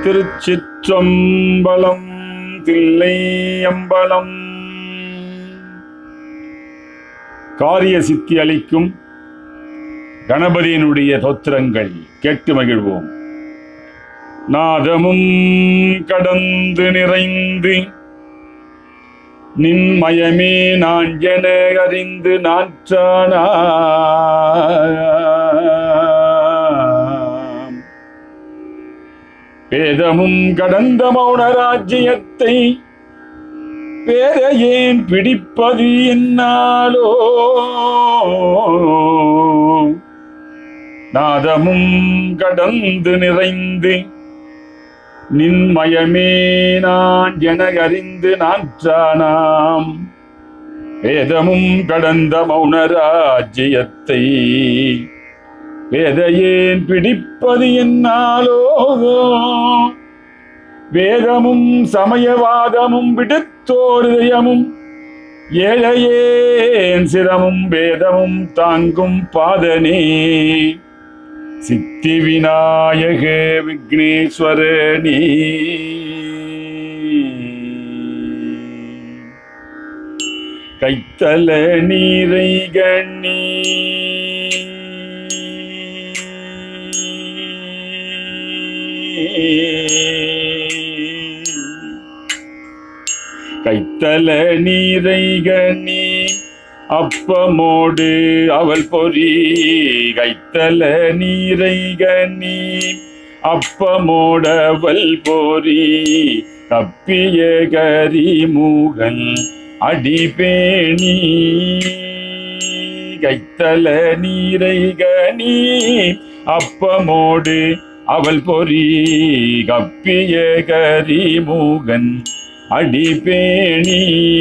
திருச்சிற்றம்பலம் தில்லை அம்பலம் காரிய சித்தி அளிக்கும் கணபதியினுடைய தோத்திரங்கள் கேட்டு மகிழ்வோம் நாதமும் கடந்து நிறைந்து நின்மயமே நான் என அறிந்து நாற்றானாம் வேதமும் கடந்த மௌன ராஜ்யத்தை வேற ஏன் பிடிப்பது என்னாலோ நாதமும் கடந்து நிறைந்து நின்மயமே நான் என அறிந்து நாற்றானாம் வேதமும் கடந்த மௌன ராஜ்யத்தை வேதையேன் பிடிப்பது என்னாலோ வேதமும் சமயவாதமும் விடுத்தோருதயமும் ஏழையேன் சிரமும் வேதமும் தாங்கும் பாதனே சித்தி விநாயக விக்னேஸ்வரனே கைத்தல நீரை கண்ணி கைத்தல நீரை கண்ணி அப்பமோடு அவள் பொறி கைத்தல நீரை கண்ணி அப்பமோடவள் பொறி தப்பிய கரிமுகன் அடிபேணி கைத்தல நீரை கனி அப்பமோடு அவள் பொறி கப்பிய கரிமுகன் அடிபேணி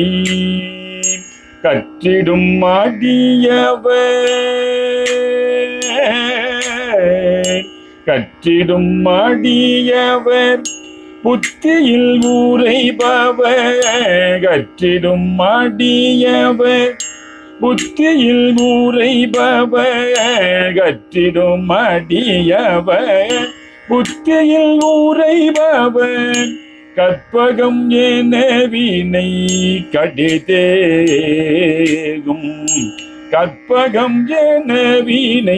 கற்றிடும் மாடியவர் கற்றிடும் மாடியவர் புத்தியில் ஊரைபவர் கற்றிடும் மாடியவர் புத்தியில் ஊரைபவர் கற்றிடும் மாடியவர் புத்தியில் ஊரைபவர் கற்பகம் என வினை கடிதேகும் கற்பகம் என வினை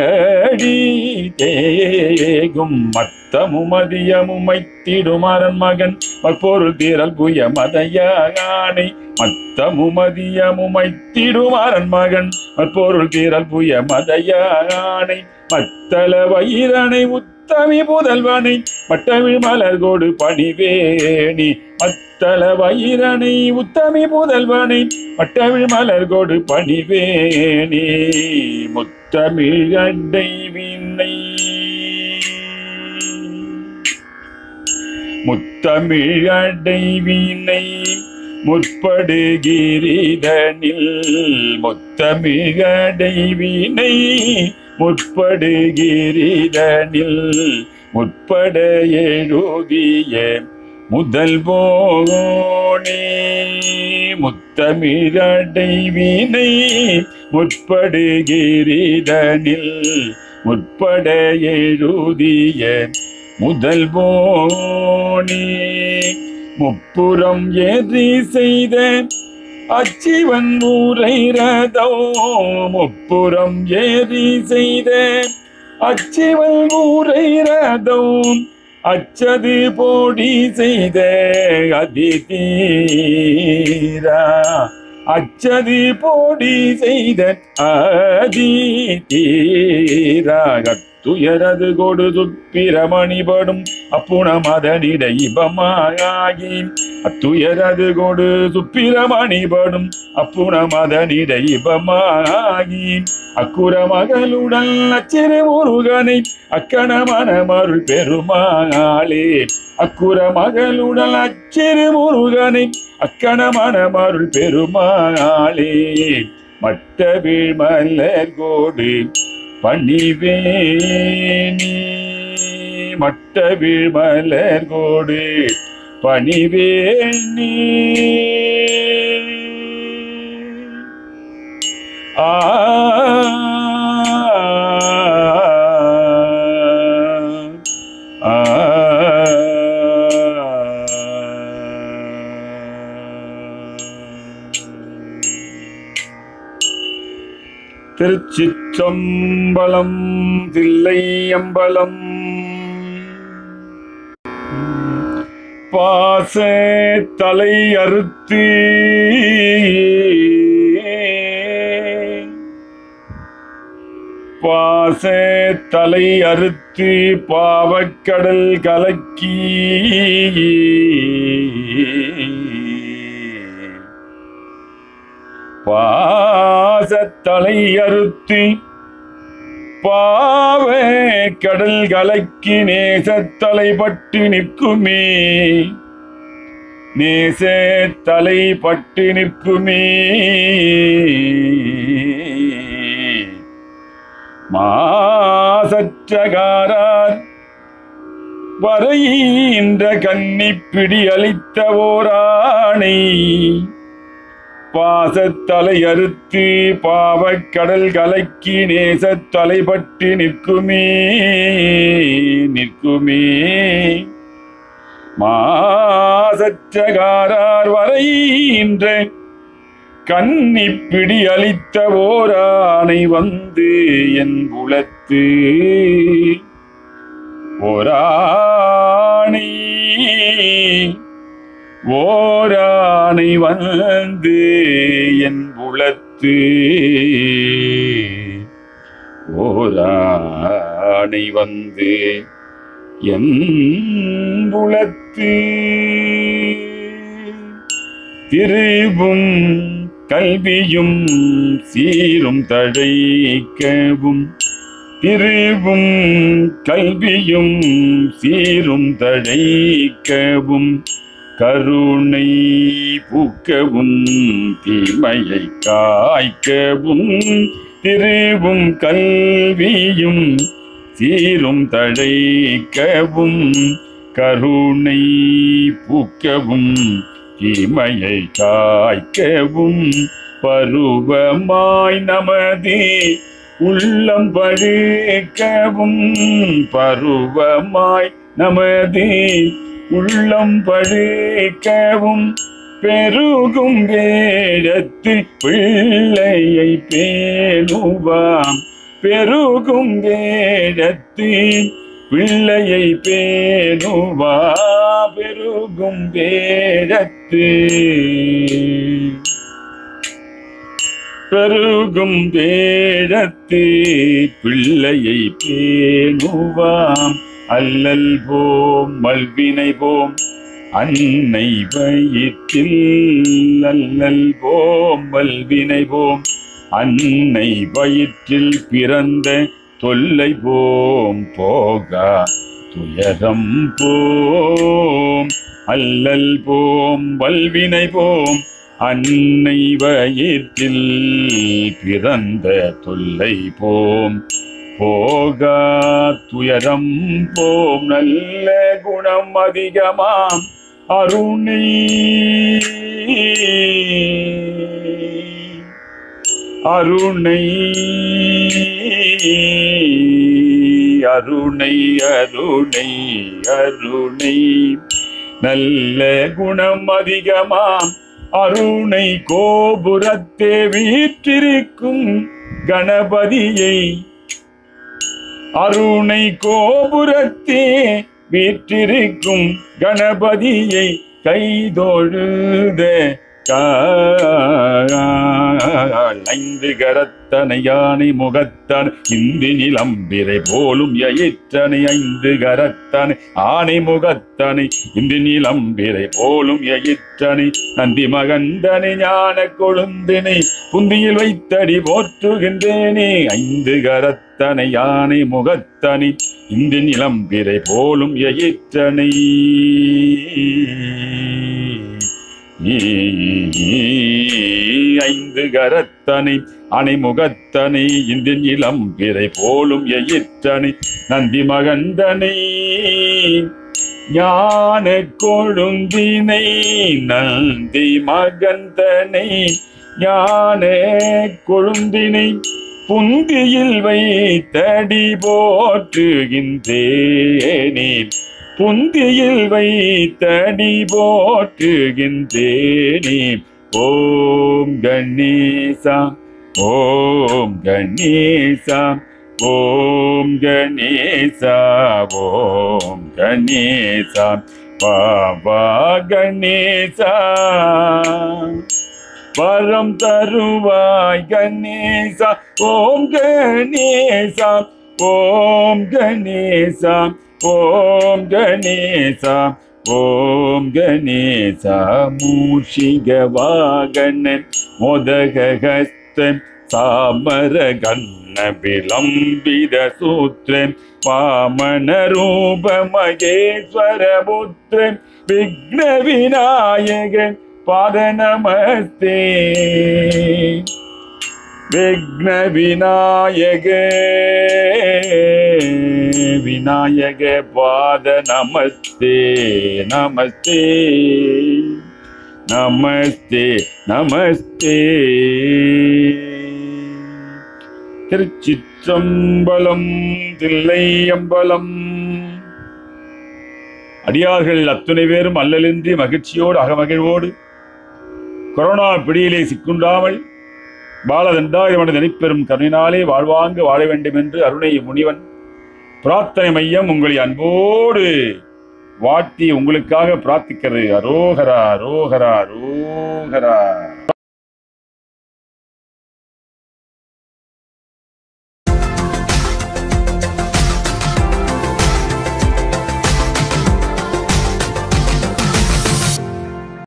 கடிதேகும் மத்தமும் அதியமும் மைத்திடுமாறன் மகன் மற்பொருள் தீரல் புய மதையானை மத்தமும் அதியமும் மைத்திடுமாறன் மகன் மற்பொருள் தீரல் புய மதையானை மத்தள வயிறனை உத்தமி புதல்வனை மட்டமிழ் மலர்கோடு பணிவேணி மத்தள வயிறனை உத்தமி புதல்வனை மட்டமிழ் மலர்கோடு பணிவேணி முத்தமிழ் அண்டை விண்ணை முத்தமிழ் அடை வினை முற்படுகிறதனில் முத்தமிழடை வினை முற்படுகிறதனில் முற்பட எழுதிய முதல் போனே முத்தமிழடை வினை முற்படுகிறதனில் முற்பட எழுதிய முதல் போனே முப்புறம் ஏறி செய்த அச்சிவன் ஊரை ரதோ முப்புறம் ஏறி செய்த அச்சிவன் ஊரை ரதோ அச்சது போடி செய்த அதிதீரா அச்சது போடி செய்த அதிதீராக துயரது கொடு சுப்பிரமணிபடும் அப்புண மதனிட இபமாகி அத்துயரது கொடு சுப்பிரமணிபடும் அப்புண மதனிட இபமாகி அக்குற மகளுடன் அச்சிறு முருகனை அக்கண மனமருள் பெருமாளே அக்குற மகளுடன் அச்சிறு முருகனை அக்கண மனமருள் பெருமாளே மட்ட வீழ்மலர் கோடு பணிவேணி மட்ட வீழ்மலர் கோடு பணிவேணி ஆ ஆ திருச்சிற்றம்பலம் தில்லை அம்பலம் பாச தலை அறுத்து பாச தலை அறுத்து பாவக்கடல் கலக்கி பாசத்தலை அறுத்து பாவ கடல் கலக்கி நேசத்தலை பட்டு நிற்குமே நேச தலை பட்டு நிற்குமே மாசற்றகாரார் வரையின்ற கன்னிப்பிடி அளித்த ஓராணை பாசத்தலை அறுத்து பாவக்கடல் கலக்கி நேசத்தலை பட்டு நிற்குமே நிற்குமே மாசற்றகாரார் வரையின்ற கன்னிப்பிடி அளித்த ஓரானை வந்து என் புலத்து ஓராணி ஓரானை வந்து என் புலத்து ஓரானை வந்து என் புலத்து திருவும் கல்வியும் சீரும் தழைக்கவும் திருவும் கல்வியும் சீரும் தழைக்கவும் கருணை பூக்கவும் தீமையை காய்க்கவும் திருவும் கல்வியும் சீரும் தழைக்கவும் கருணை பூக்கவும் தீமையை காய்க்கவும் பருவமாய் நமது உள்ளம் பழுக்கவும் பருவமாய் நமது உள்ளம் பழுக்கவும் பெருகும் வேடத்து பிள்ளையை பேணுவாம் பெருகும் வேடத்து பிள்ளையை பேணுவா பெருகும் வேடத்து பெருகும் வேடத்து பிள்ளையை பேணுவாம் அல்லல் போம் மல்வினை போம் அன்னை வயிற்றில் அல்லல் போம் மல்வினை போம் அன்னை வயிற்றில் பிறந்த தொல்லை போம் போகா துயரம் போம் அல்லல் போம் வல்வினை போம் அன்னை வயிற்றில் பிறந்த தொல்லை போம் போகா துயரம் போம் நல்ல குணம் அதிகமாம் அருணை அருணை அருணை அருணை அருணை நல்ல குணம் அதிகமாம் அருணை கோபுரத்தே வீற்றிருக்கும் கணபதியை அருணை கோபுரத்தே வீற்றிருக்கும் கணபதியை கைதொழுத ஐந்து கரத்தனை யானை முகத்தன் இந்து நிலம்பிரை போலும் எயிற்றனை ஐந்து கரத்தனை ஆனை முகத்தனை இந்து நிலம்பிரை போலும் எயிற்றனை நந்தி மகந்தனை ஞான கொழுந்தினை புந்தியில் வைத்தடி போற்றுகின்றேனே ஐந்து கரத்தனை யானை முகத்தனை இந்து நிலம்பிரை போலும் எயிற்றனை ஐந்து கரத்தனை அணைமுகத்தனை இந்த இளம் பிறை போலும் எயிற்றனை நந்தி மகந்தனை ஞான கொழுந்தினை நந்தி மகந்தனை ஞான கொழுந்தினை புந்தியில் வைத்தடி போற்றுகின்றேனே புந்தியில் வைத்தடி போற்றுகின்றேனே ஓம் கணேசா ஓம் கணேசா ஓம் கணேசா ஓம் கணேசா பாபா கணேசா வரம் தருவாய் கணேசா ஓம் கணேசா ஓம் கணேசா ஓம் கணேசா ஓம் கணேசா மூஷிக வாகனன் மோதகஸ்தன் சாமர கண்ண விளம்பித சூத்திரன் வாமன ரூப மகேஸ்வர புத்திரன் விக்ன விநாயகன் பாத நமஸ்தே விக்ன விநாயக விநாயக பாத நமஸ்தே நமஸ்தே நமஸ்தே நமஸ்தே திருச்சிற்றம்பலம் தில்லையம்பலம் அடியார்கள் அத்துணை பேரும் அல்லலின்றி மகிழ்ச்சியோடு அகமகிழ்வோடு கொரோனா பிடியிலே சிக்குண்டாமல் பாலதண்டாயிரமன நினைப்பெறும் கருணினாலே வாழ்வாங்க வாழ வேண்டும் என்று அருணை முனிவன் பிரார்த்தனை மையம் உங்களை அன்போடு வாட்டி உங்களுக்காக பிரார்த்திக்கிறது அரோகரா அரோகரா அரோகரா